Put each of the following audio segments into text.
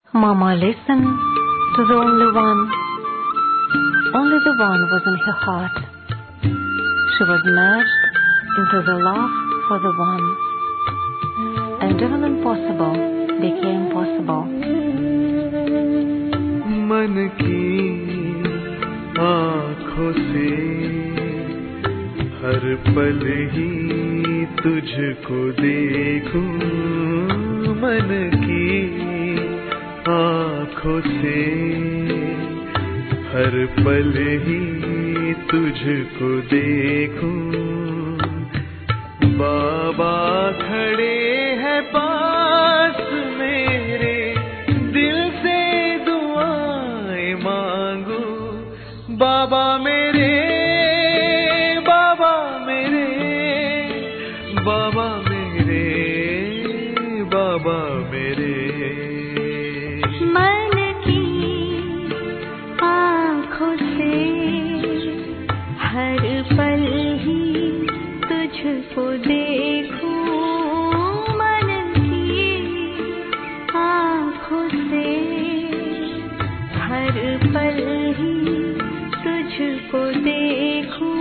Mama listened to the only one. Only the one was in her heart. She was merged into the love for the one. And even impossible became possible. मन की आँखों से हर पल ही तुझको देखूं मन की आँखों से हर पल ही तुझको देखूं बाबा खड़े हैं पास मेरे दिल से दुआएं मांगू बाबा मेरे बाबा मेरे बाबा मेरे बाबा मेरे मन की आँखों से हर पल ही तुझको देखूं मन की आँखों से हर पल ही तुझको देखूं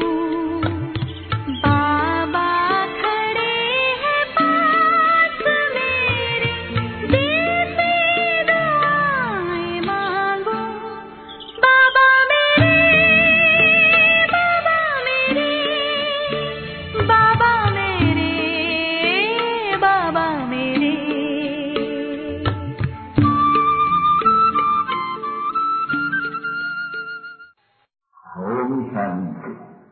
बाबा खड़े हैं पास मेरे दिल से दुआएं मांगो बाबा मेरे बाबा मेरे बाबा मेरे बाबा मेरे ओम शांति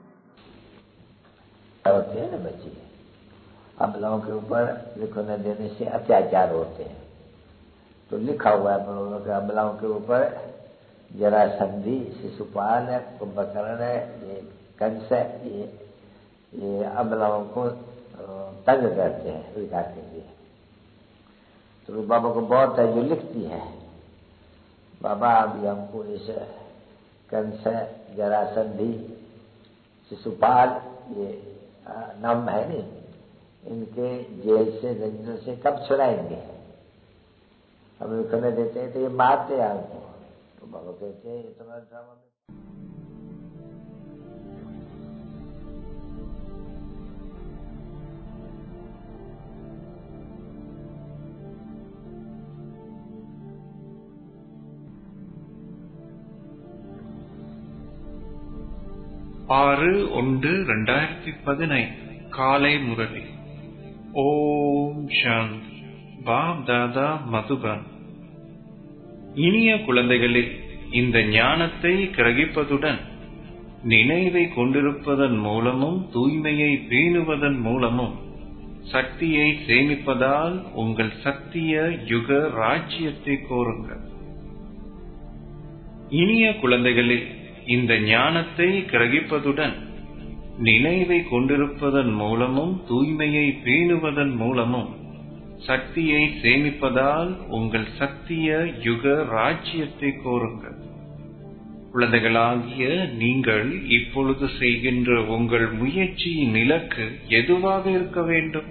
होते हैं ना बच्चे अबलाओं के ऊपर लिखो न देने से अत्याचार होते हैं तो लिखा हुआ है हम लोगों के अबलाओं के ऊपर जरा संधि शिशुपाल है कुंभकर्ण है ये कंस है ये ये अबलाओं को अ, तंग करते हैं लिखा के लिए तो बाबा को बहुत है जो लिखती है बाबा अभी हमको इस कंस जरासंधि शिशुपाल ये आ, नाम है नहीं इनके जेल से जंजीरों से कब छुड़ाएंगे हम इनको न देते हैं तो ये मारते हैं हमको तो बाबा कहते हैं ये तुम्हारा ड्रामा में ஆறு ஒன்று ரெண்டாயிரத்தி பதினைந்து காலை முரளி ஓம் சாந்தி பாப் தாதா மதுபன் இனிய குழந்தைகளே இந்த ஞானத்தை கிரகிப்பதுடன் நினைவை கொண்டிருப்பதன் மூலமும் தூய்மையை பேணுவதன் மூலமும் சக்தியை சேமிப்பதால் உங்கள் சத்திய யுக ராஜ்யத்தை கோருங்கள் இனிய குழந்தைகளே இந்த ஞானத்தை கிரகிப்பதுடன் நினைவை கொண்டிருப்பதன் மூலமும் தூய்மையை பேணுவதன் மூலமும் சக்தியை சேமிப்பதால் உங்கள் சத்திய யுக ராஜ்யத்தை கோருங்கள் குழந்தைகளாகிய நீங்கள் இப்பொழுது செய்கின்ற உங்கள் முயற்சியின் இலக்கு எதுவாக இருக்க வேண்டும்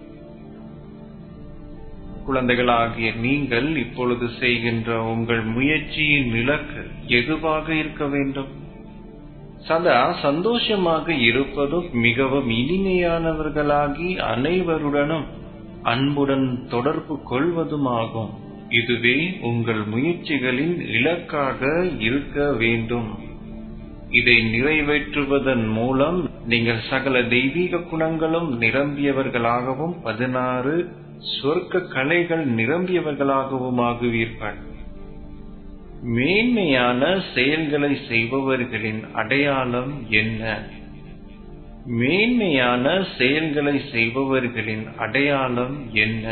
குழந்தைகளாகிய நீங்கள் இப்பொழுது செய்கின்ற உங்கள் முயற்சியின் இலக்கு எதுவாக இருக்க வேண்டும் சதா சந்தோஷமாக இருப்பதும் மிகவும் இனிமையானவர்களாகி அனைவருடனும் அன்புடன் தொடர்பு கொள்வதுமாகும் இதுவே உங்கள் முயற்சிகளின் இலக்காக இருக்க வேண்டும் இதை நிறைவேற்றுவதன் மூலம் நீங்கள் சகல தெய்வீக குணங்களும் நிரம்பியவர்களாகவும் பதினாறு சொர்க்க கலைகள் நிரம்பியவர்களாகவும் ஆகுவீர்கள் மேன்மையான செயல்களை செய்பவர்களின் அடையாளம் என்ன மேன்மையான செயல்களை செய்பவர்களின் அடையாளம் என்ன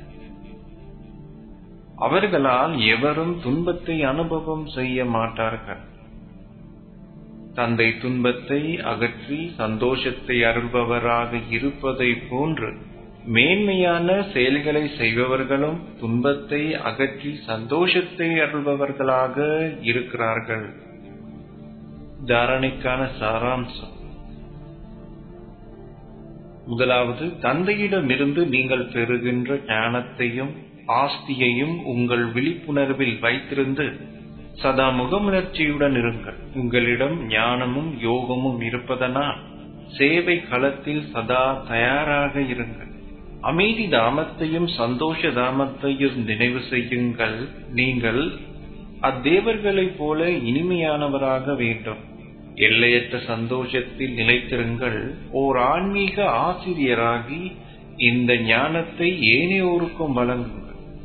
அவர்களால் எவரும் துன்பத்தை அனுபவம் செய்ய மாட்டார்கள் தந்தை துன்பத்தை அகற்றி சந்தோஷத்தை அருள்பவராக இருப்பதை போன்று மேன்மையான செயல்களை செய்பவர்களும் துன்பத்தை அகற்றி சந்தோஷத்தை அருள்பவர்களாக இருக்கிறார்கள் தாரணைக்கான சாராம்சம் முதலாவது தந்தையிடமிருந்து நீங்கள் பெறுகின்ற ஞானத்தையும் ஆஸ்தியையும் உங்கள் விழிப்புணர்வில் வைத்திருந்து சதா முகமுணர்ச்சியுடன் இருங்கள் உங்களிடம் ஞானமும் யோகமும் இருப்பதனால் சேவை களத்தில் சதா தயாராக இருங்கள் அமைதி தாமத்தையும் சந்தோஷ தாமத்தையும் நினைவு செய்யுங்கள் நீங்கள் அத்தேவர்களைப் போல இனிமையானவராக வேண்டும் எல்லையற்ற சந்தோஷத்தில் நிலைத்திருங்கள் ஓர் ஆன்மீக ஆசிரியராகி இந்த ஞானத்தை ஏனையோருக்கும் வழங்குங்கள்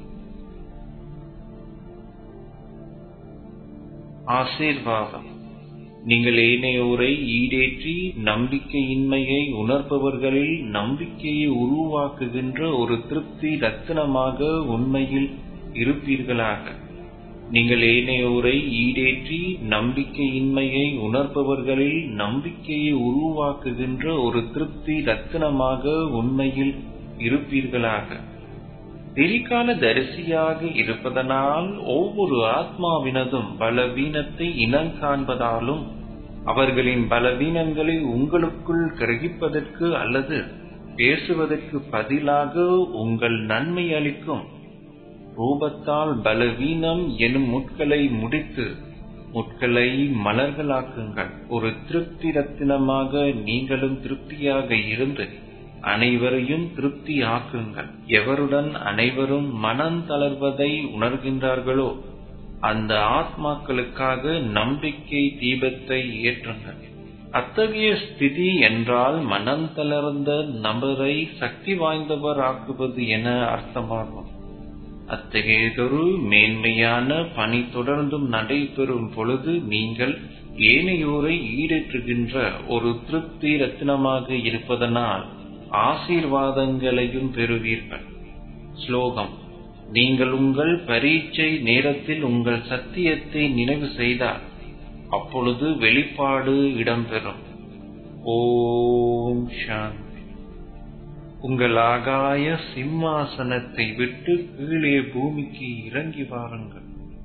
ஆசீர்வாதம் நீங்கள் ஏனையோரை ஈடேற்றி நம்பிக்கையின்மையை உணர்பவர்களில் நம்பிக்கையை உருவாக்குகின்ற ஒரு திருப்தி ரத்தினமாக உண்மையில் இருப்பீர்களாக நீங்கள் ஏனையோரை ஈடேற்றி நம்பிக்கையின்மையை உணர்பவர்களில் நம்பிக்கையை உருவாக்குகின்ற ஒரு திருப்தி ரத்தினமாக உண்மையில் இருப்பீர்களாக திரிகால தரிசியாக இருப்பதனால் ஒவ்வொரு ஆத்மாவினதும் பலவீனத்தை இனங்காண்பதாலும் அவர்களின் பலவீனங்களை உங்களுக்குள் கிரகிப்பதற்கு அல்லது பேசுவதற்கு பதிலாக உங்கள் நன்மை அளிக்கும் ரூபத்தால் பலவீனம் எனும் முட்களை முடித்து முட்களை மலர்களாக்குங்கள் ஒரு திருப்தி ரத்தினமாக நீங்களும் திருப்தியாக இருந்து அனைவரையும் திருப்தி ஆக்குங்கள் எவருடன் அனைவரும் மனம் தளர்வதை உணர்கின்றார்களோ அந்த ஆத்மாக்களுக்காக நம்பிக்கை தீபத்தை ஏற்றுங்கள் அத்தகைய ஸ்திதி என்றால் மனம் தளர்ந்த நபரை சக்தி வாய்ந்தவர் ஆக்குவது என அர்த்தமாகும் அத்தகையதொரு மேன்மையான பணி தொடர்ந்தும் நடைபெறும் பொழுது நீங்கள் ஏனையோரை ஈடேற்றுகின்ற ஒரு திருப்தி ரத்தினமாக இருப்பதனால் ஆசீர்வாதங்களையும் பெறுவீர்கள் ஸ்லோகம் நீங்கள் உங்கள் பரீட்சை நேரத்தில் உங்கள் சத்தியத்தை நினைவு செய்தால் அப்பொழுது வெளிப்பாடு இடம்பெறும் ஓம் சாந்தி உங்கள் ஆகாய சிம்மாசனத்தை விட்டு கீழே பூமிக்கு இறங்கி வாருங்கள்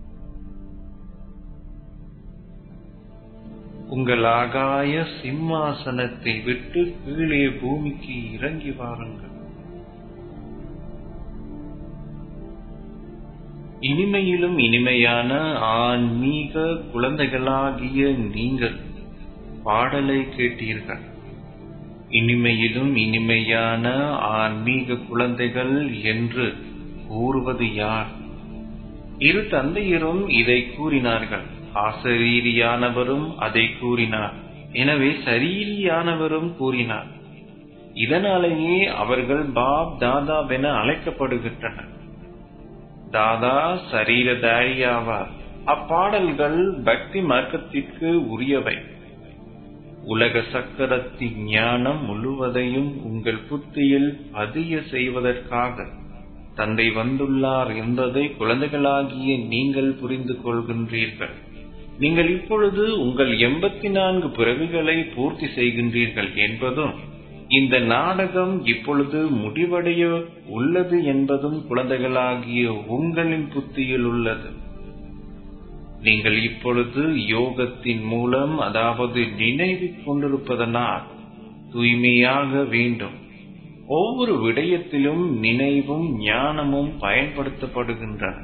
உங்கள் ஆகாய சிம்மாசனத்தை விட்டு கீழே பூமிக்கு இறங்கி வாருங்கள் இனிமையிலும் இனிமையான ஆன்மீக குழந்தைகளாகிய நீங்கள் பாடலை கேட்டீர்கள் இனிமையிலும் இனிமையான ஆன்மீக குழந்தைகள் என்று கூறுவது யார் இரு தந்தையரும் இதை கூறினார்கள் ஆசரீரியானவரும் அதை கூறினார் எனவே சரீரியானவரும் கூறினார் இதனாலேயே அவர்கள் பாப் தாதாவென அழைக்கப்படுகின்றனர் தாதா சரீரதாரியாவார் அப்பாடல்கள் பக்தி மார்க்கத்திற்கு உரியவை உலக சக்கரத்தின் ஞானம் முழுவதையும் உங்கள் புத்தியில் பதிய செய்வதற்காக தந்தை வந்துள்ளார் என்பதை குழந்தைகளாகிய நீங்கள் புரிந்து கொள்கின்றீர்கள் நீங்கள் இப்பொழுது உங்கள் எண்பத்தி நான்கு பிறவிகளை பூர்த்தி செய்கின்றீர்கள் என்பதும் இந்த நாடகம் இப்பொழுது முடிவடைய உள்ளது என்பதும் குழந்தைகளாகிய உங்களின் புத்தியில் உள்ளது நீங்கள் இப்பொழுது யோகத்தின் மூலம் அதாவது நினைவு கொண்டிருப்பதனால் தூய்மையாக வேண்டும் ஒவ்வொரு விடயத்திலும் நினைவும் ஞானமும் பயன்படுத்தப்படுகின்றன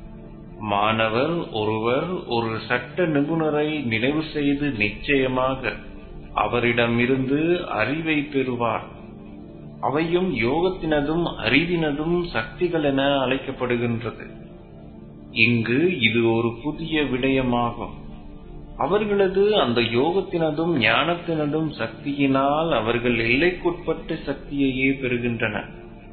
மாணவர் ஒருவர் ஒரு சட்ட நிபுணரை நினைவு செய்து நிச்சயமாக அவரிடமிருந்து அறிவை பெறுவார் அவையும் யோகத்தினதும் அறிவினதும் சக்திகள் என அழைக்கப்படுகின்றது இங்கு இது ஒரு புதிய விடயமாகும் அவர்களது அந்த யோகத்தினதும் ஞானத்தினதும் சக்தியினால் அவர்கள் எல்லைக்குட்பட்ட சக்தியையே பெறுகின்றனர்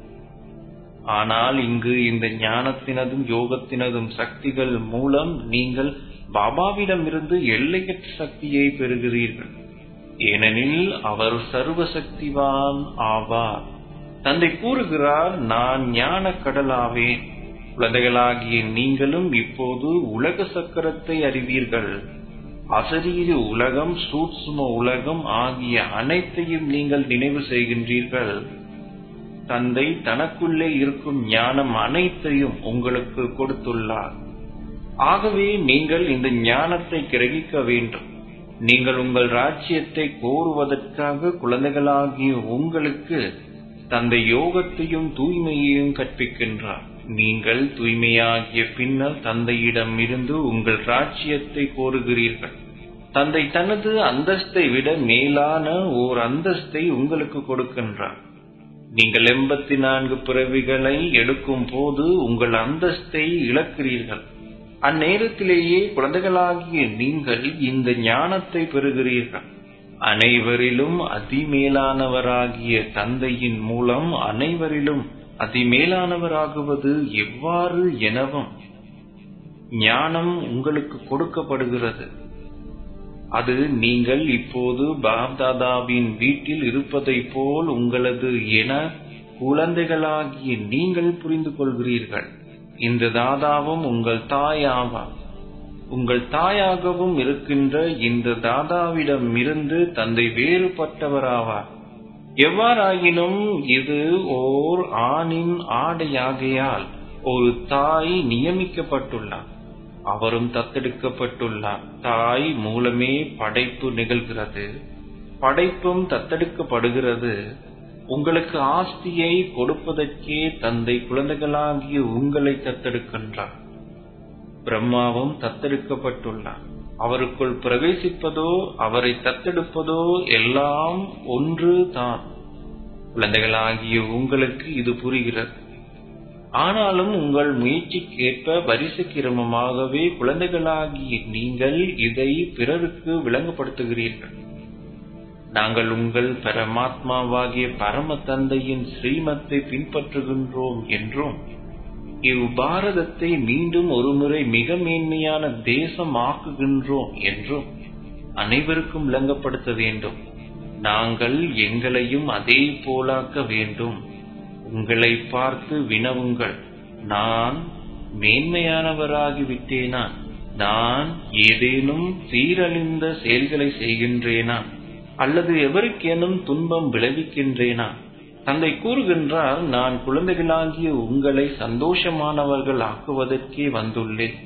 ஆனால் இங்கு இந்த ஞானத்தினதும் யோகத்தினதும் சக்திகள் மூலம் நீங்கள் பாபாவிடமிருந்து எல்லையற்ற சக்தியை பெறுகிறீர்கள் ஏனெனில் அவர் சர்வ சக்திவான் ஆவார் தந்தை கூறுகிறார் நான் ஞான கடலாவேன் குழந்தைகளாகிய நீங்களும் இப்போது உலக சக்கரத்தை அறிவீர்கள் அசரீர உலகம் சூட்சும உலகம் ஆகிய அனைத்தையும் நீங்கள் நினைவு செய்கின்றீர்கள் தந்தை தனக்குள்ளே இருக்கும் ஞானம் அனைத்தையும் உங்களுக்கு கொடுத்துள்ளார் ஆகவே நீங்கள் இந்த ஞானத்தை கிரகிக்க வேண்டும் நீங்கள் உங்கள் ராஜ்யத்தை கோருவதற்காக குழந்தைகளாகிய உங்களுக்கு தந்தை யோகத்தையும் தூய்மையையும் கற்பிக்கின்றார் நீங்கள் தூய்மையாகிய பின்னர் தந்தையிடம் இருந்து உங்கள் ராஜ்யத்தை கோருகிறீர்கள் தந்தை தனது அந்தஸ்தை விட மேலான ஓர் அந்தஸ்தை உங்களுக்கு கொடுக்கின்றார் நீங்கள் எண்பத்தி நான்கு பிறவிகளை எடுக்கும் போது உங்கள் அந்தஸ்தை இழக்கிறீர்கள் அந்நேரத்திலேயே குழந்தைகளாகிய நீங்கள் இந்த ஞானத்தை பெறுகிறீர்கள் அனைவரிலும் அதிமேலானவராகிய தந்தையின் மூலம் அனைவரிலும் அதிமேலானவராகுவது எவ்வாறு எனவும் ஞானம் உங்களுக்கு கொடுக்கப்படுகிறது அது நீங்கள் இப்போது பாப்தாதாவின் வீட்டில் இருப்பதைப் போல் உங்களது என குழந்தைகளாகிய நீங்கள் புரிந்து கொள்கிறீர்கள் இந்த தாதாவும் உங்கள் தாய் ஆவார் உங்கள் தாயாகவும் இருக்கின்ற இந்த தாதாவிடம் இருந்து தந்தை வேறுபட்டவராவார் எவ்வாறாயினும் இது ஓர் ஆணின் ஆடையாகையால் ஒரு தாய் நியமிக்கப்பட்டுள்ளார் அவரும் தத்தெடுக்கப்பட்டுள்ளார் தாய் மூலமே படைப்பு நிகழ்கிறது படைப்பும் தத்தெடுக்கப்படுகிறது உங்களுக்கு ஆஸ்தியை கொடுப்பதற்கே தந்தை குழந்தைகளாகிய உங்களை தத்தெடுக்கின்றார் பிரம்மாவும் தத்தெடுக்கப்பட்டுள்ளார் அவருக்குள் பிரவேசிப்பதோ அவரை தத்தெடுப்பதோ எல்லாம் ஒன்று தான் குழந்தைகளாகிய உங்களுக்கு இது புரிகிறது ஆனாலும் உங்கள் முயற்சிக்கேற்ப வரிசை கிரமமாகவே குழந்தைகளாகிய நீங்கள் இதை பிறருக்கு விளங்கப்படுத்துகிறீர்கள் நாங்கள் உங்கள் பரமாத்மாவாகிய பரம தந்தையின் ஸ்ரீமத்தை பின்பற்றுகின்றோம் என்றும் இவ்பாரதத்தை மீண்டும் ஒருமுறை மிக மேன்மையான தேசம் ஆக்குகின்றோம் என்றும் அனைவருக்கும் விளங்கப்படுத்த வேண்டும் நாங்கள் எங்களையும் அதே போலாக்க வேண்டும் உங்களை பார்த்து வினவுங்கள் நான் மேன்மையானவராகிவிட்டேனா நான் ஏதேனும் சீரழிந்த செயல்களை செய்கின்றேனா அல்லது எவருக்கேனும் துன்பம் விளைவிக்கின்றேனா தந்தை கூறுகின்றார் நான் குழந்தைகளாகிய உங்களை சந்தோஷமானவர்கள் ஆக்குவதற்கே வந்துள்ளேன்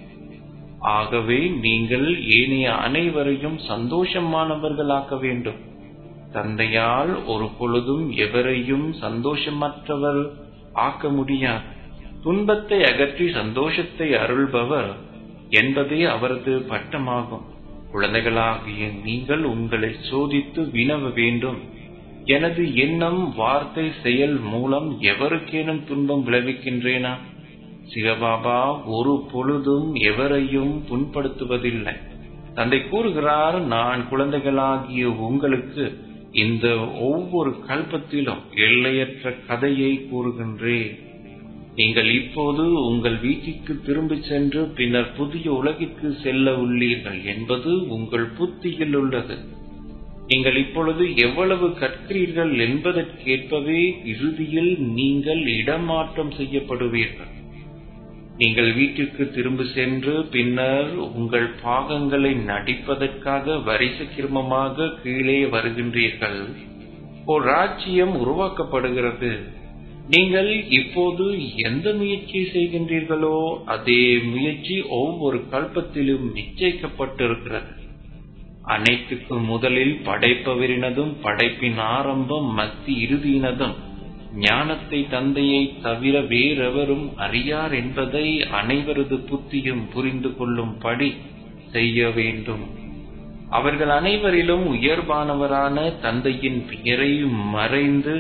ஆகவே நீங்கள் ஏனைய அனைவரையும் சந்தோஷமானவர்களாக்க வேண்டும் தந்தையால் ஒரு பொழுதும் எவரையும் சந்தோஷமற்றவர் ஆக்க முடியாது துன்பத்தை அகற்றி சந்தோஷத்தை அருள்பவர் என்பதே அவரது பட்டமாகும் குழந்தைகளாகிய நீங்கள் உங்களை சோதித்து வினவ வேண்டும் எனது எண்ணம் வார்த்தை செயல் மூலம் எவருக்கேனும் துன்பம் விளைவிக்கின்றேனா சிவபாபா ஒரு பொழுதும் எவரையும் புண்படுத்துவதில்லை தந்தை கூறுகிறார் நான் குழந்தைகளாகிய உங்களுக்கு இந்த ஒவ்வொரு கல்பத்திலும் எல்லையற்ற கதையை கூறுகின்றேன் நீங்கள் இப்போது உங்கள் வீட்டிற்கு திரும்பிச் சென்று பின்னர் புதிய உலகிற்கு செல்ல உள்ளீர்கள் என்பது உங்கள் புத்தியில் உள்ளது நீங்கள் இப்பொழுது எவ்வளவு கற்கிறீர்கள் என்பதற்கேற்பவே இறுதியில் நீங்கள் இடமாற்றம் செய்யப்படுவீர்கள் நீங்கள் வீட்டிற்கு திரும்ப சென்று பின்னர் உங்கள் பாகங்களை நடிப்பதற்காக வரிசை கிரமமாக கீழே வருகின்றீர்கள் ஒரு ராஜ்யம் உருவாக்கப்படுகிறது நீங்கள் இப்போது எந்த முயற்சியை செய்கின்றீர்களோ அதே முயற்சி ஒவ்வொரு கல்பத்திலும் நிச்சயிக்கப்பட்டிருக்கிறது அனைத்துக்கும் முதலில் படைப்பவரினதும் படைப்பின் ஆரம்பம் மத்தி இறுதியினதும் ஞானத்தை தந்தையை தவிர வேறெவரும் அறியார் என்பதை அனைவரது புத்தியும் புரிந்து கொள்ளும்படி செய்ய வேண்டும் அவர்கள் அனைவரிலும் உயர்வானவரான தந்தையின் பெயரை மறைந்து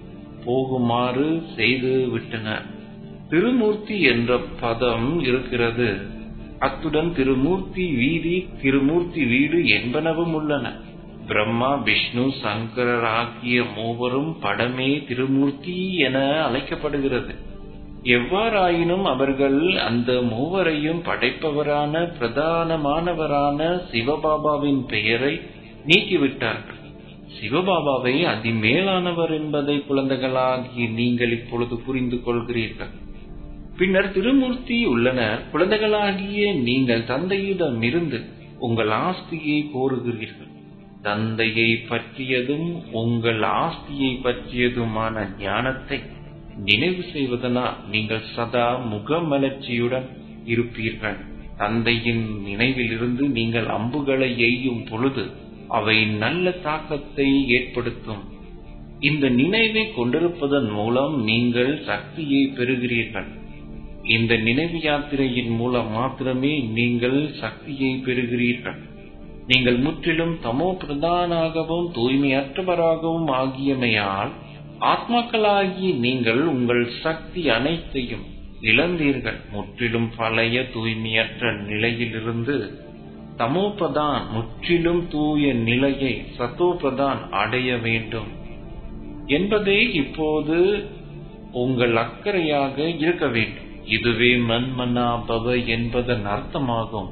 போகுமாறு செய்து விட்டனர் திருமூர்த்தி என்ற பதம் இருக்கிறது அத்துடன் திருமூர்த்தி வீதி திருமூர்த்தி வீடு என்பனவும் உள்ளன பிரம்மா விஷ்ணு சங்கரர் ஆகிய மூவரும் படமே திருமூர்த்தி என அழைக்கப்படுகிறது எவ்வாறாயினும் அவர்கள் அந்த மூவரையும் படைப்பவரான பிரதானமானவரான சிவபாபாவின் பெயரை நீக்கிவிட்டார்கள் சிவபாபாவை அதிமேலானவர் என்பதை குழந்தைகளாகி நீங்கள் இப்பொழுது புரிந்து கொள்கிறீர்கள் பின்னர் திருமூர்த்தி உள்ளனர் குழந்தைகளாகிய நீங்கள் தந்தையிடமிருந்து உங்கள் ஆஸ்தியை கோருகிறீர்கள் தந்தையை பற்றியதும் உங்கள் ஆஸ்தியை பற்றியதுமான ஞானத்தை நினைவு செய்வதனால் நீங்கள் சதா முகமலர்ச்சியுடன் இருப்பீர்கள் தந்தையின் நினைவிலிருந்து நீங்கள் அம்புகளை எய்யும் பொழுது அவை நல்ல தாக்கத்தை ஏற்படுத்தும் இந்த நினைவை கொண்டிருப்பதன் மூலம் நீங்கள் சக்தியை பெறுகிறீர்கள் இந்த நினைவு யாத்திரையின் மூலம் மாத்திரமே நீங்கள் சக்தியை பெறுகிறீர்கள் நீங்கள் முற்றிலும் தமோ பிரதானாகவும் தூய்மையற்றவராகவும் ஆகியமையால் ஆத்மாக்களாகி நீங்கள் உங்கள் சக்தி அனைத்தையும் இழந்தீர்கள் முற்றிலும் பழைய தூய்மையற்ற நிலையிலிருந்து தமோபதான் முற்றிலும் தூய நிலையை சத்தோபதான் அடைய வேண்டும் என்பதே இப்போது உங்கள் அக்கறையாக இருக்க வேண்டும் இதுவே மன்மனா பவ என்பதன் அர்த்தமாகும்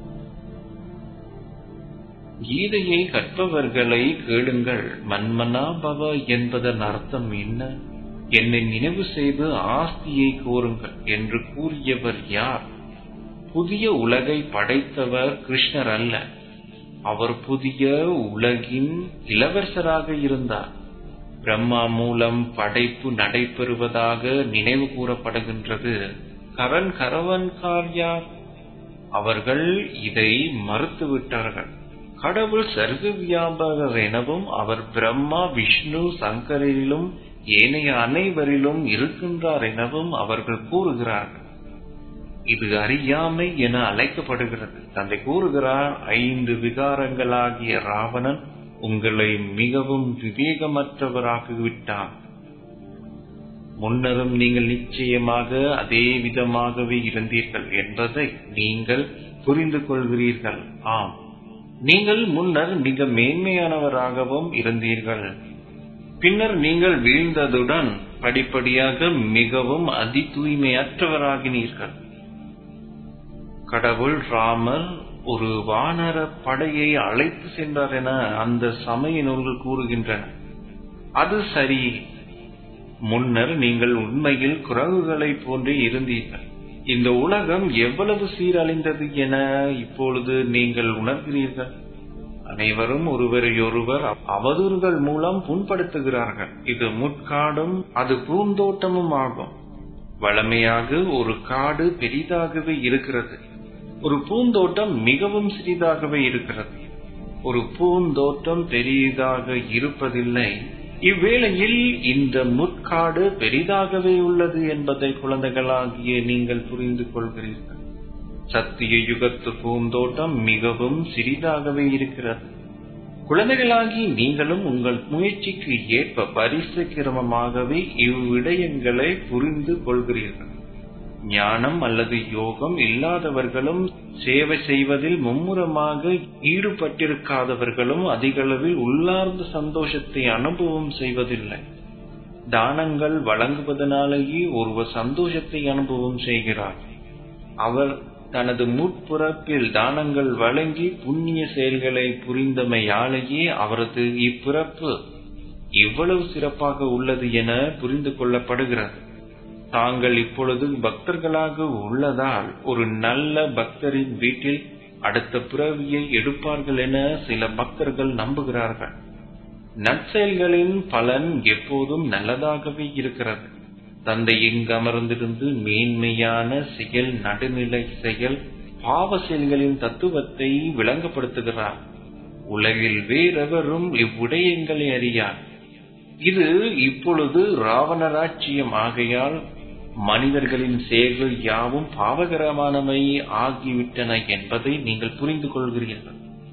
கீதையை கற்பவர்களை கேளுங்கள் மன்மனா பவ என்பதன் அர்த்தம் என்ன என்னை நினைவு செய்து ஆஸ்தியை கோருங்கள் என்று கூறியவர் யார் புதிய உலகை படைத்தவர் கிருஷ்ணர் அல்ல அவர் புதிய உலகின் இளவரசராக இருந்தார் பிரம்மா மூலம் படைப்பு நடைபெறுவதாக நினைவு கூறப்படுகின்றது கரண் கரவன்கார் யார் அவர்கள் இதை மறுத்துவிட்டார்கள் கடவுள் சர்வ வியாபகர் எனவும் அவர் பிரம்மா விஷ்ணு சங்கரிலும் ஏனைய அனைவரிலும் இருக்கின்றார் எனவும் அவர்கள் கூறுகிறார்கள் இது அறியாமை என அழைக்கப்படுகிறது தந்தை கூறுகிறார் ஐந்து விகாரங்களாகிய ராவணன் உங்களை மிகவும் விவேகமற்றவராகிவிட்டார் முன்னரும் நீங்கள் நிச்சயமாக அதே விதமாகவே இருந்தீர்கள் என்பதை நீங்கள் புரிந்து கொள்கிறீர்கள் ஆம் நீங்கள் முன்னர் மிக மேன்மையானவராகவும் இருந்தீர்கள் பின்னர் நீங்கள் வீழ்ந்ததுடன் படிப்படியாக மிகவும் அதி தூய்மையற்றவராகினீர்கள் கடவுள் ராமர் ஒரு வானர படையை அழைத்து சென்றார் என அந்த சமய நூல்கள் கூறுகின்றன அது சரி முன்னர் நீங்கள் உண்மையில் குரங்குகளைப் போன்றே இருந்தீர்கள் இந்த உலகம் எவ்வளவு சீரழிந்தது என இப்பொழுது நீங்கள் உணர்கிறீர்கள் அனைவரும் ஒருவரையொருவர் அவதூறுகள் மூலம் புண்படுத்துகிறார்கள் இது முட்காடும் அது பூந்தோட்டமும் ஆகும் வளமையாக ஒரு காடு பெரிதாகவே இருக்கிறது ஒரு பூந்தோட்டம் மிகவும் சிறிதாகவே இருக்கிறது ஒரு பூந்தோட்டம் பெரிதாக இருப்பதில்லை இவ்வேளையில் இந்த முற்காடு பெரிதாகவே உள்ளது என்பதை குழந்தைகளாகிய நீங்கள் புரிந்து கொள்கிறீர்கள் சத்திய யுகத்து பூந்தோட்டம் மிகவும் சிறிதாகவே இருக்கிறது குழந்தைகளாகி நீங்களும் உங்கள் முயற்சிக்கு ஏற்ப பரிசு கிரமமாகவே இவ்விடயங்களை புரிந்து கொள்கிறீர்கள் ஞானம் அல்லது யோகம் இல்லாதவர்களும் சேவை செய்வதில் மும்முரமாக ஈடுபட்டிருக்காதவர்களும் அதிகளவில் உள்ளார்ந்த சந்தோஷத்தை அனுபவம் செய்வதில்லை தானங்கள் வழங்குவதனாலேயே ஒருவர் சந்தோஷத்தை அனுபவம் செய்கிறார் அவர் தனது முற்பிறப்பில் தானங்கள் வழங்கி புண்ணிய செயல்களை புரிந்தமையாலேயே அவரது இப்பிறப்பு இவ்வளவு சிறப்பாக உள்ளது என புரிந்து கொள்ளப்படுகிறது தாங்கள் இப்பொழுது பக்தர்களாக உள்ளதால் ஒரு நல்ல பக்தரின் வீட்டில் அடுத்த பிறவியை எடுப்பார்கள் என சில பக்தர்கள் நம்புகிறார்கள் நற்செயல்களின் பலன் எப்போதும் நல்லதாகவே இருக்கிறது தந்தை இங்கு அமர்ந்திருந்து மேன்மையான செயல் நடுநிலை செயல் பாவ செயல்களின் தத்துவத்தை விளங்கப்படுத்துகிறார் உலகில் வேறெவரும் இவ்விடயங்களை அறியார் இது இப்பொழுது ராவணராட்சியம் ஆகையால் மனிதர்களின் செயல்கள் யாவும் பாவகரமானவை ஆகிவிட்டன என்பதை நீங்கள் புரிந்து கொள்கிறீர்கள்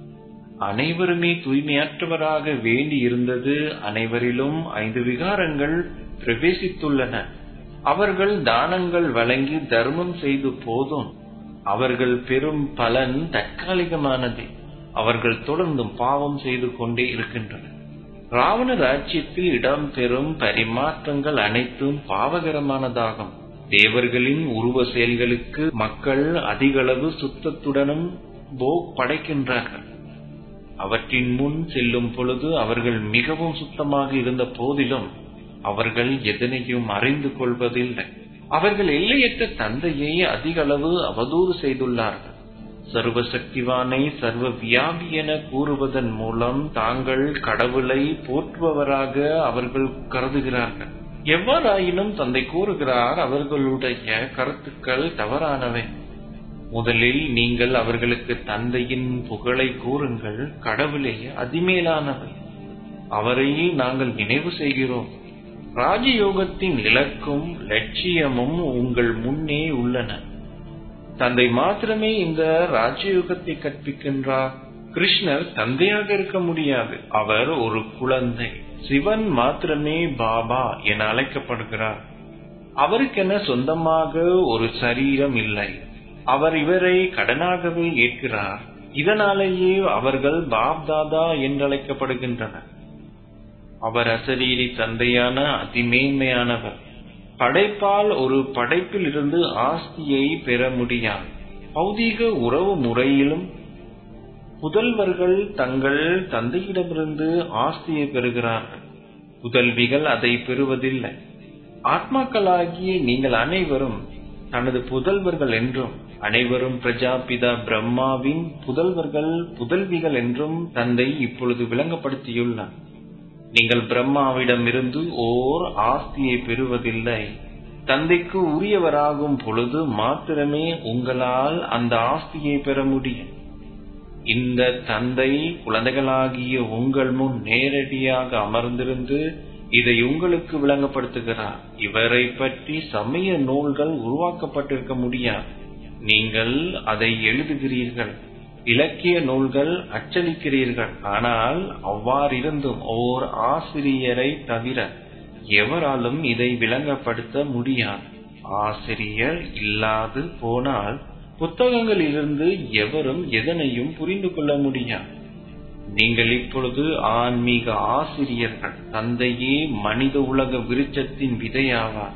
அனைவருமே தூய்மையற்றவராக வேண்டி இருந்தது அனைவரிலும் ஐந்து விகாரங்கள் பிரவேசித்துள்ளன அவர்கள் தானங்கள் வழங்கி தர்மம் செய்து போதும் அவர்கள் பெரும் பலன் தற்காலிகமானது அவர்கள் தொடர்ந்தும் பாவம் செய்து கொண்டே இருக்கின்றனர் ராவண ராஜ்யத்தில் இடம்பெறும் பரிமாற்றங்கள் அனைத்தும் பாவகரமானதாகும் தேவர்களின் உருவ செயல்களுக்கு மக்கள் அதிகளவு சுத்தத்துடனும் போக் படைக்கின்றார்கள் அவற்றின் முன் செல்லும் பொழுது அவர்கள் மிகவும் சுத்தமாக இருந்த போதிலும் அவர்கள் எதனையும் அறிந்து கொள்வதில்லை அவர்கள் எல்லையற்ற தந்தையை அதிக அளவு அவதூறு செய்துள்ளார்கள் சர்வ சக்திவானை சர்வ வியாபி என கூறுவதன் மூலம் தாங்கள் கடவுளை போற்றுபவராக அவர்கள் கருதுகிறார்கள் எவ்வாறாயினும் தந்தை கூறுகிறார் அவர்களுடைய கருத்துக்கள் தவறானவை முதலில் நீங்கள் அவர்களுக்கு தந்தையின் புகழை கூறுங்கள் கடவுளே அதிமேலானவை அவரை நாங்கள் நினைவு செய்கிறோம் ராஜயோகத்தின் இலக்கும் லட்சியமும் உங்கள் முன்னே உள்ளன தந்தை மாத்திரமே இந்த ராஜயோகத்தை கற்பிக்கின்றார் கிருஷ்ணர் தந்தையாக இருக்க முடியாது அவர் ஒரு குழந்தை சிவன் மாத்திரமே பாபா என அழைக்கப்படுகிறார் அவருக்கென சொந்தமாக ஒரு சரீரம் இல்லை அவர் இவரை கடனாகவே ஏற்கிறார் இதனாலேயே அவர்கள் பாப் தாதா என்றழைக்கப்படுகின்றனர் அவர் அசரீரி தந்தையான அதிமேன்மையானவர் படைப்பால் ஒரு படைப்பில் இருந்து ஆஸ்தியை பெற முடியாது பௌதீக உறவு முறையிலும் புதல்வர்கள் தங்கள் தந்தையிடமிருந்து ஆஸ்தியை பெறுகிறார்கள் புதல்விகள் அதை பெறுவதில்லை ஆத்மாக்களாகிய நீங்கள் அனைவரும் தனது புதல்வர்கள் என்றும் அனைவரும் பிரஜாபிதா பிரம்மாவின் புதல்வர்கள் புதல்விகள் என்றும் தந்தை இப்பொழுது விளங்கப்படுத்தியுள்ளார் நீங்கள் பிரம்மாவிடமிருந்து ஓர் ஆஸ்தியை பெறுவதில்லை தந்தைக்கு உரியவராகும் பொழுது மாத்திரமே உங்களால் அந்த ஆஸ்தியை பெற முடியும் இந்த தந்தை குழந்தைகளாகிய உங்கள் முன் நேரடியாக அமர்ந்திருந்து இதை உங்களுக்கு விளங்கப்படுத்துகிறார் இவரை பற்றி சமய நூல்கள் உருவாக்கப்பட்டிருக்க முடியாது நீங்கள் அதை எழுதுகிறீர்கள் இலக்கிய நூல்கள் அச்சடிக்கிறீர்கள் ஆனால் அவ்வாறிருந்தும் ஓர் ஆசிரியரை தவிர எவராலும் இதை விளங்கப்படுத்த முடியாது ஆசிரியர் இல்லாது போனால் புத்தகங்களிலிருந்து எவரும் எதனையும் புரிந்து கொள்ள முடியாது நீங்கள் இப்பொழுது ஆன்மீக ஆசிரியர்கள் தந்தையே மனித உலக விருட்சத்தின் விதையாவார்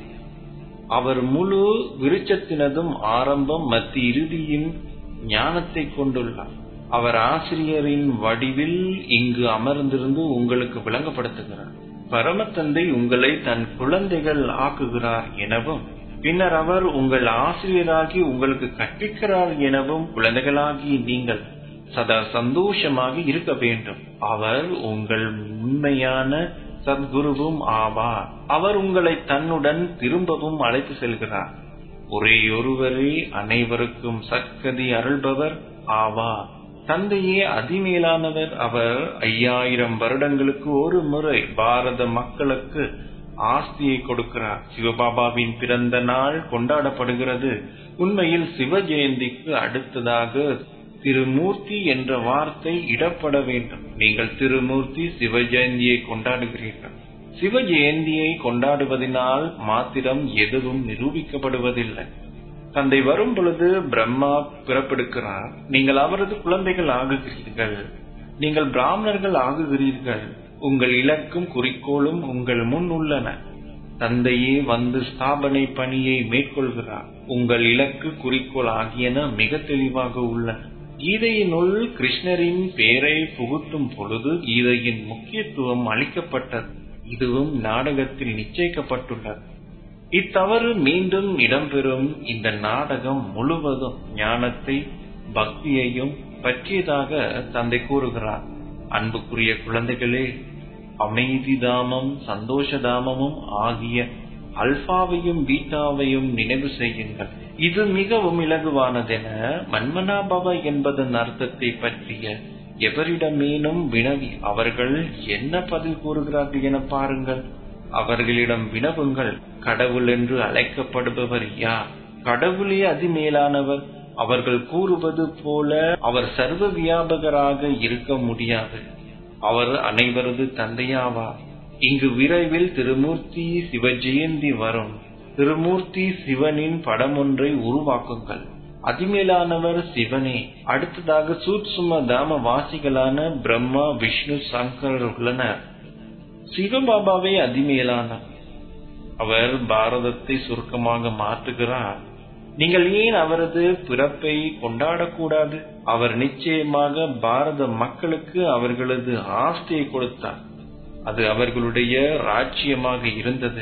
அவர் முழு விருட்சத்தினதும் ஆரம்பம் மத்திய இறுதியின் ஞானத்தை கொண்டுள்ளார் அவர் ஆசிரியரின் வடிவில் இங்கு அமர்ந்திருந்து உங்களுக்கு விளங்கப்படுத்துகிறார் பரமத்தந்தை உங்களை தன் குழந்தைகள் ஆக்குகிறார் எனவும் பின்னர் அவர் உங்கள் ஆசிரியராகி உங்களுக்கு கற்பிக்கிறார் எனவும் குழந்தைகளாகி நீங்கள் சதா சந்தோஷமாக இருக்க வேண்டும் அவர் உங்கள் உண்மையான சத்குருவும் ஆவார் அவர் உங்களை தன்னுடன் திரும்பவும் அழைத்து செல்கிறார் ஒரேயொருவரே அனைவருக்கும் சத்கதி அருள்பவர் ஆவார் தந்தையே அதிமேலானவர் அவர் ஐயாயிரம் வருடங்களுக்கு ஒரு முறை பாரத மக்களுக்கு ஆஸ்தியை கொடுக்கிறார் சிவபாபாவின் பிறந்த நாள் கொண்டாடப்படுகிறது உண்மையில் சிவ ஜெயந்திக்கு அடுத்ததாக திருமூர்த்தி என்ற வார்த்தை இடப்பட வேண்டும் நீங்கள் திருமூர்த்தி சிவ ஜெயந்தியை கொண்டாடுகிறீர்கள் சிவ ஜெயந்தியை கொண்டாடுவதனால் மாத்திரம் எதுவும் நிரூபிக்கப்படுவதில்லை தந்தை வரும் பொழுது பிரம்மா பிறப்பெடுக்கிறார் நீங்கள் அவரது குழந்தைகள் ஆகுகிறீர்கள் நீங்கள் பிராமணர்கள் ஆகுகிறீர்கள் உங்கள் இலக்கும் குறிக்கோளும் உங்கள் முன் உள்ளன தந்தையே வந்து ஸ்தாபனை பணியை மேற்கொள்கிறார் உங்கள் இலக்கு குறிக்கோள் ஆகியன மிக தெளிவாக உள்ளன கீதையினுள் கிருஷ்ணரின் பெயரை புகுத்தும் பொழுது கீதையின் முக்கியத்துவம் அளிக்கப்பட்டது இதுவும் நாடகத்தில் நிச்சயிக்கப்பட்டுள்ளது இத்தவறு மீண்டும் இடம்பெறும் இந்த நாடகம் முழுவதும் ஞானத்தை பக்தியையும் பற்றியதாக தந்தை கூறுகிறார் அன்புக்குரிய குழந்தைகளே அமைதி தாமம் சந்தோஷ தாமமும் ஆகிய அல்பாவையும் பீட்டாவையும் நினைவு செய்யுங்கள் இது மிகவும் இலகுவானதென மன்மனாபவ என்பதன் அர்த்தத்தை பற்றிய எவரிடமேனும் வினவி அவர்கள் என்ன பதில் கூறுகிறார்கள் என பாருங்கள் அவர்களிடம் வினவுங்கள் கடவுள் என்று அழைக்கப்படுபவர் யார் கடவுளே அதிமேலானவர் அவர்கள் கூறுவது போல அவர் சர்வ வியாபகராக இருக்க முடியாது அவர் அனைவரது தந்தையாவார் இங்கு விரைவில் திருமூர்த்தி சிவஜெயந்தி வரும் திருமூர்த்தி சிவனின் படம் ஒன்றை உருவாக்குங்கள் அதிமேலானவர் சிவனே அடுத்ததாக சூட்சும தாம வாசிகளான பிரம்மா விஷ்ணு சங்கர் உள்ளனர் சிவபாபாவே அதிமேலானவர் அவர் பாரதத்தை சுருக்கமாக மாற்றுகிறார் நீங்கள் ஏன் அவரது பிறப்பை கொண்டாடக்கூடாது அவர் நிச்சயமாக பாரத மக்களுக்கு அவர்களது ஆஸ்தியை கொடுத்தார் அது அவர்களுடைய ராஜ்யமாக இருந்தது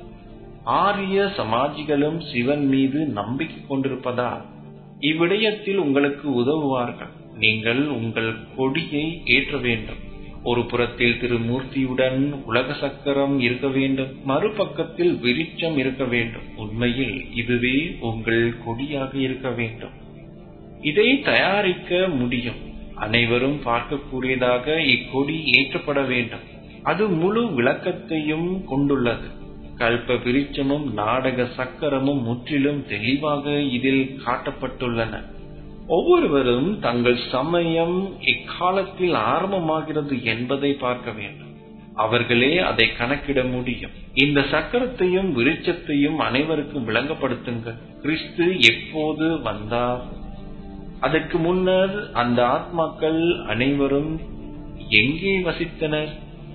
ஆரிய சமாஜிகளும் சிவன் மீது நம்பிக்கை கொண்டிருப்பதால் இவ்விடயத்தில் உங்களுக்கு உதவுவார்கள் நீங்கள் உங்கள் கொடியை ஏற்ற வேண்டும் ஒரு புறத்தில் திருமூர்த்தியுடன் உலக சக்கரம் இருக்க வேண்டும் மறுபக்கத்தில் விருட்சம் இருக்க வேண்டும் உண்மையில் இதுவே உங்கள் கொடியாக இருக்க வேண்டும் இதை தயாரிக்க முடியும் அனைவரும் பார்க்கக்கூடியதாக இக்கொடி ஏற்றப்பட வேண்டும் அது முழு விளக்கத்தையும் கொண்டுள்ளது கல்ப விருட்சமும் நாடக சக்கரமும் முற்றிலும் தெளிவாக இதில் காட்டப்பட்டுள்ளன ஒவ்வொருவரும் தங்கள் சமயம் இக்காலத்தில் ஆரம்பமாகிறது என்பதை பார்க்க வேண்டும் அவர்களே அதை கணக்கிட முடியும் இந்த சக்கரத்தையும் விருட்சத்தையும் அனைவருக்கும் விளங்கப்படுத்துங்கள் கிறிஸ்து எப்போது வந்தார் அதற்கு முன்னர் அந்த ஆத்மாக்கள் அனைவரும் எங்கே வசித்தனர்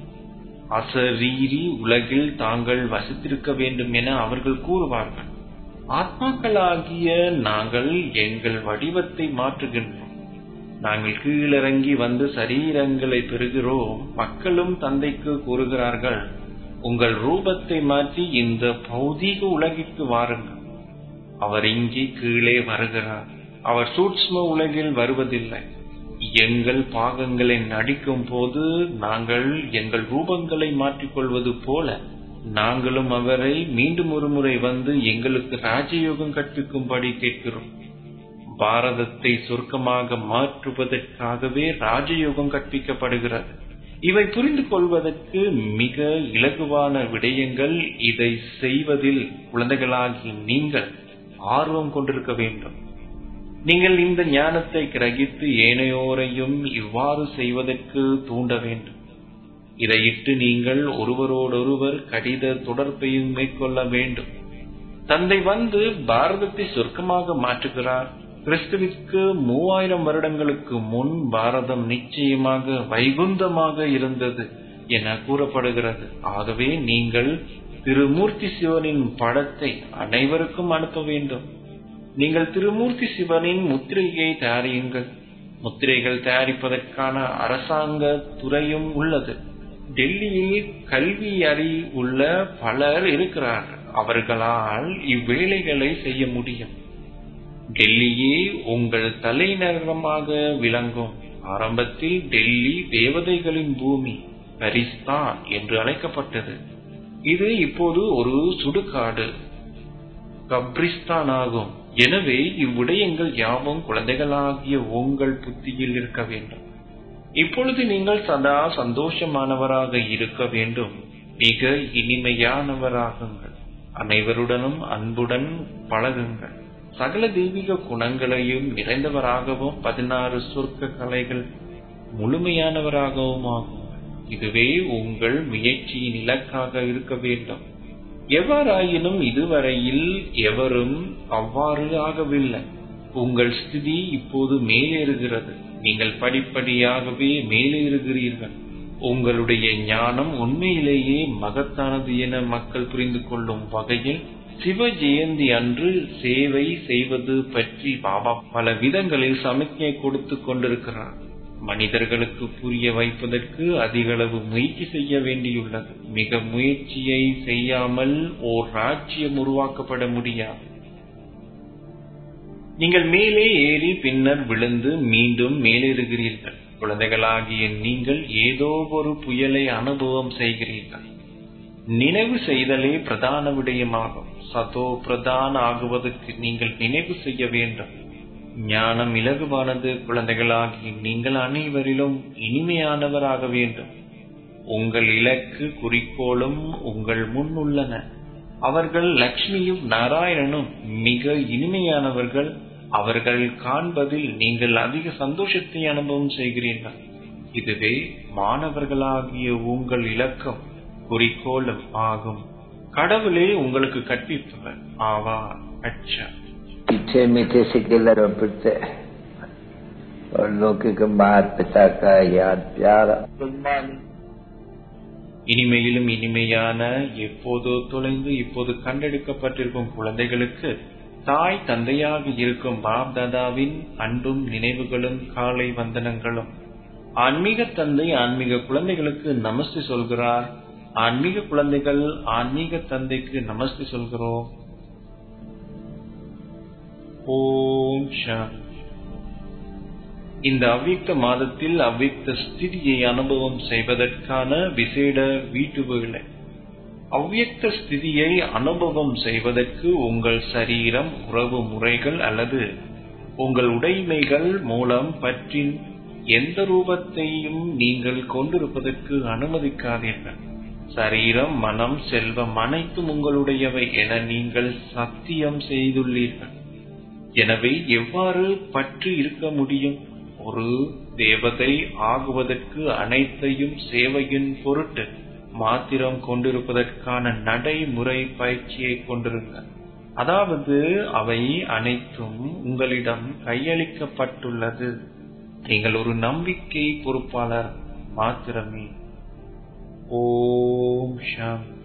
அசரீரி உலகில் தாங்கள் வசித்திருக்க வேண்டும் என அவர்கள் கூறுவார்கள் ஆத்மாக்களாகிய நாங்கள் எங்கள் வடிவத்தை மாற்றுகின்றோம் நாங்கள் கீழிறங்கி வந்து சரீரங்களை பெறுகிறோம் மக்களும் தந்தைக்கு கூறுகிறார்கள் உங்கள் ரூபத்தை மாற்றி இந்த பௌதீக உலகிற்கு வாருங்கள் அவர் இங்கே கீழே வருகிறார் அவர் சூட்ச்ம உலகில் வருவதில்லை எங்கள் பாகங்களை நடிக்கும் போது நாங்கள் எங்கள் ரூபங்களை மாற்றிக்கொள்வது போல நாங்களும் அவரை மீண்டும் ஒரு முறை வந்து எங்களுக்கு ராஜயோகம் கற்பிக்கும்படி கேட்கிறோம் பாரதத்தை சொர்க்கமாக மாற்றுவதற்காகவே ராஜயோகம் கற்பிக்கப்படுகிறது இவை புரிந்து கொள்வதற்கு மிக இலகுவான விடயங்கள் இதை செய்வதில் குழந்தைகளாகி நீங்கள் ஆர்வம் கொண்டிருக்க வேண்டும் நீங்கள் இந்த ஞானத்தை கிரகித்து ஏனையோரையும் இவ்வாறு செய்வதற்கு தூண்ட வேண்டும் இதையிட்டு நீங்கள் ஒருவரோடொருவர் கடித தொடர்பையும் மேற்கொள்ள வேண்டும் தந்தை வந்து பாரதத்தை சொர்க்கமாக மாற்றுகிறார் கிறிஸ்துவிற்கு மூவாயிரம் வருடங்களுக்கு முன் பாரதம் நிச்சயமாக வைகுந்தமாக இருந்தது என கூறப்படுகிறது ஆகவே நீங்கள் திருமூர்த்தி சிவனின் படத்தை அனைவருக்கும் அனுப்ப வேண்டும் நீங்கள் திருமூர்த்தி சிவனின் முத்திரையை தயாரியுங்கள் முத்திரைகள் தயாரிப்பதற்கான அரசாங்க துறையும் உள்ளது டெல்லியில் கல்வி அறி உள்ள பலர் இருக்கிறார்கள் அவர்களால் இவ்வேலைகளை செய்ய முடியும் டெல்லியே உங்கள் தலைநகரமாக விளங்கும் ஆரம்பத்தில் டெல்லி தேவதைகளின் பூமி பரிஸ்தான் என்று அழைக்கப்பட்டது இது இப்போது ஒரு சுடுகாடு கப்ரிஸ்தான் ஆகும் எனவே இவ்விடயங்கள் யாவும் குழந்தைகளாகிய உங்கள் புத்தியில் இருக்க வேண்டும் இப்பொழுது நீங்கள் சதா சந்தோஷமானவராக இருக்க வேண்டும் மிக இனிமையானவராகுங்கள் அனைவருடனும் அன்புடன் பழகுங்கள் சகல தெய்வீக குணங்களையும் நிறைந்தவராகவும் பதினாறு சொர்க்க கலைகள் முழுமையானவராகவும் ஆகும் இதுவே உங்கள் முயற்சியின் இலக்காக இருக்க வேண்டும் எவ்வாறாயினும் இதுவரையில் எவரும் அவ்வாறு ஆகவில்லை உங்கள் ஸ்திதி இப்போது மேலேறுகிறது நீங்கள் படிப்படியாகவே மேலேறுகிறீர்கள் உங்களுடைய ஞானம் உண்மையிலேயே மகத்தானது என மக்கள் புரிந்து கொள்ளும் வகையில் சிவ ஜெயந்தி அன்று சேவை செய்வது பற்றி பாபா பல விதங்களில் சமிக்ஞை கொடுத்து கொண்டிருக்கிறார் மனிதர்களுக்கு புரிய வைப்பதற்கு அதிகளவு முயற்சி செய்ய வேண்டியுள்ளது மிக முயற்சியை செய்யாமல் ஓர் ராஜ்யம் உருவாக்கப்பட முடியாது நீங்கள் மேலே ஏறி பின்னர் விழுந்து மீண்டும் மேலேறுகிறீர்கள் குழந்தைகளாகிய நீங்கள் ஏதோ ஒரு புயலை அனுபவம் செய்கிறீர்கள் நினைவு செய்தலே பிரதான விடயமாகும் சதோ பிரதான ஆகுவதற்கு நீங்கள் நினைவு செய்ய வேண்டும் ஞானம் இலகுவானது குழந்தைகளாகி நீங்கள் அனைவரிலும் இனிமையானவராக வேண்டும் உங்கள் இலக்கு குறிக்கோளும் உங்கள் முன் உள்ளன அவர்கள் லக்ஷ்மியும் நாராயணனும் மிக இனிமையானவர்கள் அவர்கள் காண்பதில் நீங்கள் அதிக சந்தோஷத்தை அனுபவம் செய்கிறீர்கள் இதுவே மாணவர்களாகிய உங்கள் இலக்கம் குறிக்கோளும் ஆகும் கடவுளே உங்களுக்கு கற்பிப்பவர் ஆவார் அச்சா पीछे मीठे सिक्के पिटते और लौकिक मात पिता का याद प्यार இனிமையிலும் இனிமையான எப்போதோ தொலைந்து இப்போது கண்டெடுக்கப்பட்டிருக்கும் குழந்தைகளுக்கு தாய் தந்தையாக இருக்கும் பாப் தாதாவின் அன்பும் நினைவுகளும் காலை வந்தனங்களும் ஆன்மீக தந்தை ஆன்மீக குழந்தைகளுக்கு நமஸ்தி சொல்கிறார் ஆன்மீக குழந்தைகள் ஆன்மீக தந்தைக்கு நமஸ்தி சொல்கிறோம் ஓம் சாந்தி இந்த அவ்வியக்த மாதத்தில் அவ்வியக்த ஸ்திதியை அனுபவம் செய்வதற்கான விசேட வீட்டு வேலை அவ்வியக்த ஸ்திதியை அனுபவம் செய்வதற்கு உங்கள் சரீரம் உறவு முறைகள் அல்லது உங்கள் உடைமைகள் மூலம் பற்றின் எந்த ரூபத்தையும் நீங்கள் கொண்டிருப்பதற்கு அனுமதிக்காதீர்கள் சரீரம் மனம் செல்வம் அனைத்தும் உங்களுடையவை என நீங்கள் சத்தியம் செய்துள்ளீர்கள் எனவே எவ்வாறு பற்று இருக்க முடியும் ஒரு தேவதை ஆகுவதற்கு அனைத்தையும் சேவையின் பொருட்டு மாத்திரம் கொண்டிருப்பதற்கான நடைமுறை பயிற்சியை கொண்டிருங்கள் அதாவது அவை அனைத்தும் உங்களிடம் கையளிக்கப்பட்டுள்ளது நீங்கள் ஒரு நம்பிக்கை பொறுப்பாளர் மாத்திரமே ஓம் சாந்தி